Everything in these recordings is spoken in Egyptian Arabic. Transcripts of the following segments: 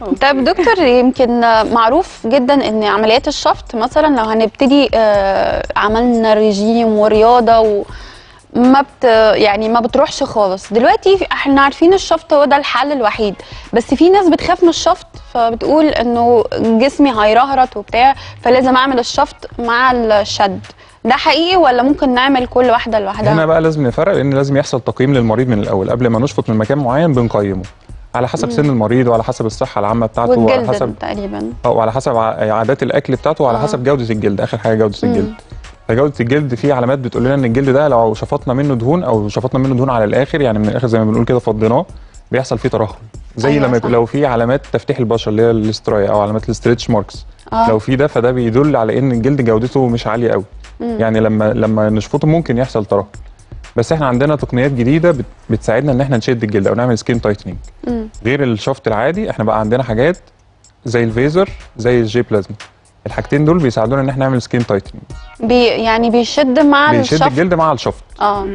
طيب دكتور يمكن معروف جدا ان عمليات الشفط مثلا لو هنبتدي آه، عملنا ريجيم ورياضه و ما بت يعني ما بتروحش خالص دلوقتي في- احنا عارفين الشفط هو ده الحل الوحيد بس في ناس بتخاف من الشفط فبتقول انه جسمي هيرهرط وبتاع فلازم اعمل الشفط مع الشد ده حقيقي ولا ممكن نعمل كل واحده لوحدها هنا بقى لازم نفرق لان لازم يحصل تقييم للمريض من الاول قبل ما نشفط من مكان معين بنقيمه على حسب سن المريض وعلى حسب الصحه العامه بتاعته وعلى والجلد حسب تقريبا أو على حسب ع- عادات الاكل بتاعته وعلى آه. حسب جوده الجلد اخر حاجه جوده مم. الجلد فجوده الجلد في علامات بتقول لنا ان الجلد ده لو شفطنا منه دهون او شفطنا منه دهون على الاخر يعني من الاخر زي ما بنقول كده فضيناه بيحصل فيه ترهل زي أيوة لما صح. يكون لو في علامات تفتيح البشره اللي هي الاسترايا او علامات الاستريتش ماركس اه لو في ده فده بيدل على ان الجلد جودته مش عاليه قوي مم. يعني لما لما نشفطه ممكن يحصل ترهل بس احنا عندنا تقنيات جديده بت- بتساعدنا ان احنا نشد الجلد او نعمل سكين تايتنينج مم. غير الشفط العادي احنا بقى عندنا حاجات زي الفيزر زي الجي بلازما الحاجتين دول بيساعدونا ان احنا نعمل سكين تايتنينج بي يعني بيشد مع بيشد الشفط الجلد مع الشفط اه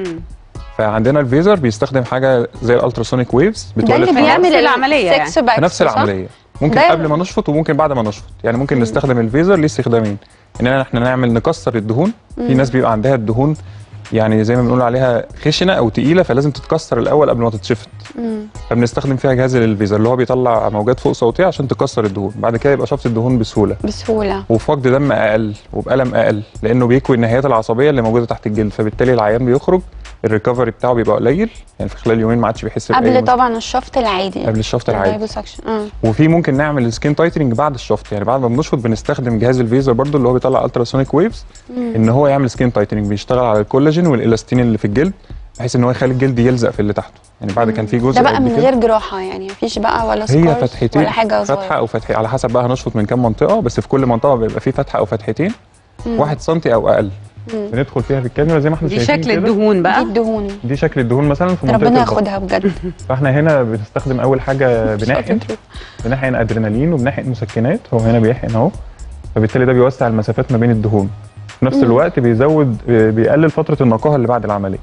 فعندنا الفيزر بيستخدم حاجه زي الالتراسونيك ويفز ده بتولد اللي حرارة بيعمل نفس العملية يعني. السكس باكس في نفس صح؟ العمليه ممكن ده- قبل ما نشفط وممكن بعد ما نشفط يعني ممكن نستخدم الفيزر ليه استخدامين اننا احنا نعمل نكسر الدهون في ناس بيبقى عندها الدهون يعني زي ما بنقول عليها خشنه او تقيله فلازم تتكسر الاول قبل ما تتشفط مم. فبنستخدم فيها جهاز الفيزر اللي هو بيطلع موجات فوق صوتيه عشان تكسر الدهون بعد كده يبقى شفط الدهون بسهوله بسهوله وفقد دم اقل وبالم اقل لانه بيكوي النهايات العصبيه اللي موجوده تحت الجلد فبالتالي العيان بيخرج الريكفري بتاعه بيبقى قليل يعني في خلال يومين ما عادش بيحس بأي قبل مشكلة. طبعا الشفط العادي قبل الشفط العادي اللايبوسكشن. اه وفي ممكن نعمل سكين تايتنينج بعد الشفط يعني بعد ما بنشفط بنستخدم جهاز الفيزر برضو اللي هو بيطلع التراسونيك ويفز ان هو يعمل سكين تايتنينج بيشتغل على الكولاجين والالاستين اللي في الجلد بحيث ان هو يخلي الجلد يلزق في اللي تحته يعني بعد كان في جزء ده بقى قد من كده. غير جراحه يعني مفيش بقى ولا هي سكارز فتحتين ولا حاجه فتحه صغيره او فتحه على حسب بقى هنشفط من كام منطقه بس في كل منطقه بيبقى في فتحه او فتحتين واحد سنتي او اقل مم. بندخل فيها في الكاميرا زي ما احنا دي شايفين شكل كده. الدهون دي بقى الدهون دي شكل الدهون مثلا في منطقه ربنا البطن. ياخدها بجد فاحنا هنا بنستخدم اول حاجه بنحقن شاطر. بنحقن ادرينالين وبنحقن مسكنات هو هنا بيحقن اهو فبالتالي ده بيوسع المسافات ما بين الدهون في نفس مم. الوقت بيزود بيقلل فتره النقاهه اللي بعد العمليه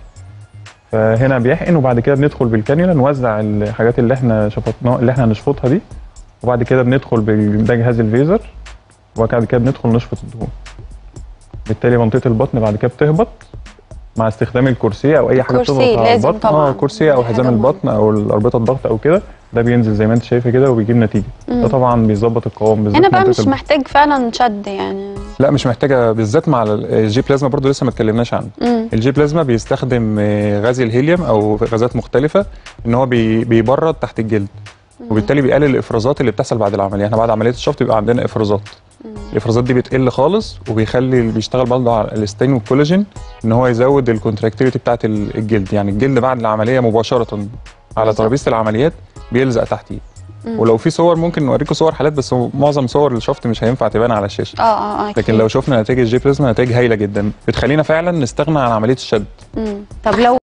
فهنا بيحقن وبعد كده بندخل بالكانيولا نوزع الحاجات اللي احنا شفطناها اللي احنا هنشفطها دي وبعد كده بندخل بال- ده جهاز الفيزر وبعد كده بندخل نشفط الدهون بالتالي منطقه البطن بعد كده بتهبط مع استخدام الكرسي او اي حاجه الكرسي بتضغط على لازم البطن طبعاً. اه كرسي او دي حاجة حزام مهمة. البطن او الاربطه الضغط او كده ده بينزل زي ما انت شايفه كده وبيجيب نتيجه ده طبعا بيظبط القوام بالذات هنا بقى منطقة مش البطن. محتاج فعلا شد يعني لا مش محتاجه بالذات مع ال- الجي بلازما برضو لسه ما اتكلمناش عنه مم. الجي بلازما بيستخدم آه، غاز الهيليوم او غازات مختلفه ان هو بي بيبرد تحت الجلد وبالتالي بيقلل الافرازات اللي بتحصل بعد العمليه احنا بعد عمليه الشفط بيبقى عندنا افرازات الافرازات دي بتقل خالص وبيخلي اللي بيشتغل برضه على الاستين والكولاجين ان هو يزود الكونتراكتيليتي بتاعت ال- الجلد يعني الجلد بعد العمليه مباشره على بالظبط. ترابيزه العمليات بيلزق تحتيه مم. ولو في صور ممكن نوريكم صور حالات بس معظم صور الشفط مش هينفع تبان على الشاشه اه اه اه لكن أكيد. لو شفنا نتائج الجي بلازما نتائج هايله جدا بتخلينا فعلا نستغنى عن عمليه الشد مم. طب لو